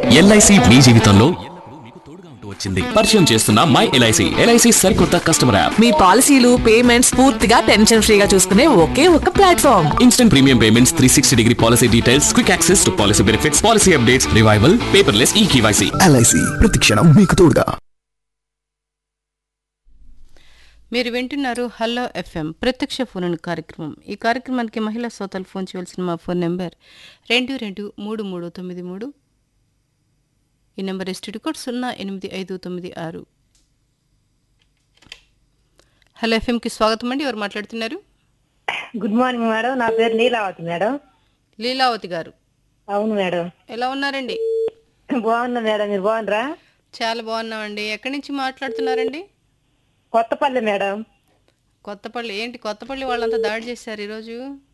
LIC మీ జీవితంలో ఎల్లప్పుడూ మీకు తోడుగా ఉంటూ వచ్చింది పరిచయం చేస్తున్న మై ఎల్ఐసి ఎల్ఐసి సరికొత్త కస్టమర్ యాప్ మీ పాలసీలు పేమెంట్స్ పూర్తిగా టెన్షన్ ఫ్రీగా చూసుకునే ఒకే ఒక platform instant premium payments three sixty degree policy details quick access to policy benefits policy updates revival paperless E KYC LIC ప్రతిక్షణం మీకు తోడుగా మీరు వింటున్నారు హలో ఎఫ్ఎం ప్రత్యక్ష ఫోన్ కార్యక్రమం ఈ కార్యక్రమానికి మహిళా శ్రోతలు ఫోన్ చేయవలసిన మా ఫోన్ నెంబర్ రెండు రెండు మూడు మూడు తొమ్మిది మూడు ఈ నెంబర్ ఎస్టీడీ కోడ్ సున్నా ఎనిమిది ఐదు తొమ్మిది ఆరు హలో ఎఫ్ఎంకి స్వాగతం అండి ఎవరు మాట్లాడుతున్నారు గుడ్ మార్నింగ్ మేడం నా పేరు నీలావతి మేడం లీలావతి గారు అవును మేడం ఎలా ఉన్నారండి బాగున్నా మేడం మీరు బాగున్నారా చాలా బాగున్నామండి ఎక్కడి నుంచి మాట్లాడుతున్నారండి కొత్తపల్లి మేడం కొత్తపల్లి ఏంటి కొత్తపల్లి వాళ్ళంతా దాడి చేశారు ఈరోజు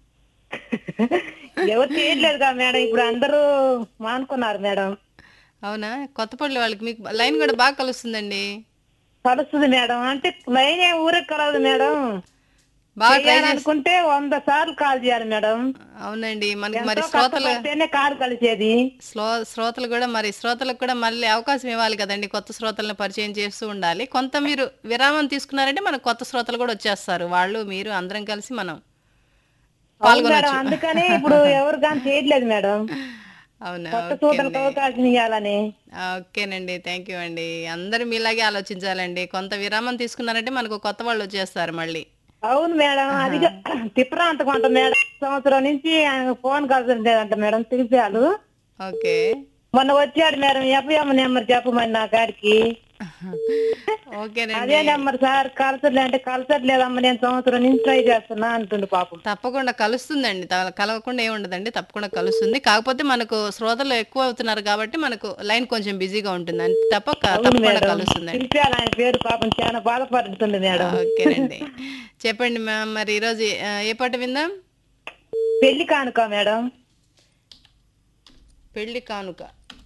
ఎవరు చేయట్లేదు కదా మేడం ఇప్పుడు అందరూ మానుకున్నారు మేడం అవునా కొత్తపల్లి వాళ్ళకి మీకు లైన్ కూడా బాగా కలుస్తుందండి కలుస్తుంది మేడం అంటే లైన్ ఏం ఊరికి కలవదు మేడం బాగా ట్రై చేసి అనుకుంటే వంద సార్లు కాల్ చేయాలి మేడం అవునండి మనకి మరి ఎంతో శ్రోతలు కష్టపడితేనే కాల్ కలిసేది స్లో శ్రోతలు కూడా మరి శ్రోతలకు కూడా మళ్ళీ అవకాశం ఇవ్వాలి కదండి కొత్త శ్రోతలను పరిచయం చేస్తూ ఉండాలి కొంత మీరు విరామం తీసుకున్నారంటే మనకు కొత్త శ్రోతలు కూడా వచ్చేస్తారు వాళ్ళు మీరు అందరం కలిసి మనం అవును మేడం పాల్గొనొచ్చు అందుకనే ఇప్పుడు ఎవరు కానీ చేయట్లేదు మేడం అవునా కొత్త సూటలకు అవకాశం ఇవ్వాలని ఓకేనండి థ్యాంక్ యూ అండి అందరూ మీలాగే ఆలోచించాలండి కొంత విరామం తీసుకున్నారంటే మనకు కొత్త వాళ్ళు వచ్చేస్తారు మళ్ళీ అవును మేడం అది తిప్పరాంత కొంత మేడం సంవత్సరం నుంచి ఆయన ఫోన్ కలుసలేదంట మేడం తెలిపాలు ఓకే మొన్న వచ్చాడు మేడం ఎఫ్ఎం నెంబర్ చెప్పమని నా కాడికి ఓకేనండి అదే నెంబర్ సార్ కలసట్లే అంటే కలసట్లేదమ్మా నేను సంవత్సరం నుంచి ట్రై చేస్తున్నా అంటుండు పాపం తప్పకుండా కలుస్తుందండి త- కలవకుండా ఏమి ఉండదండి తప్పకుండా కలుస్తుంది కాకపోతే మనకు శ్రోతలు ఎక్కువ అవుతున్నారు కాబట్టి మనకు లైన్ కొంచెం బిజీగా ఉంటుంది అంతే తప్ప క- అవును తప్పకుండా మేడం కలుస్తుందండి పిలిచారు ఆయన పేరు పాపం చాలా బాధపడుతుంది మేడం ఓకేనండి చెప్పండి మ్యామ్ మరి ఈరోజు ఆ, ఏ పాట విందాం పెళ్లి కానుక మేడం పెళ్లి కానుక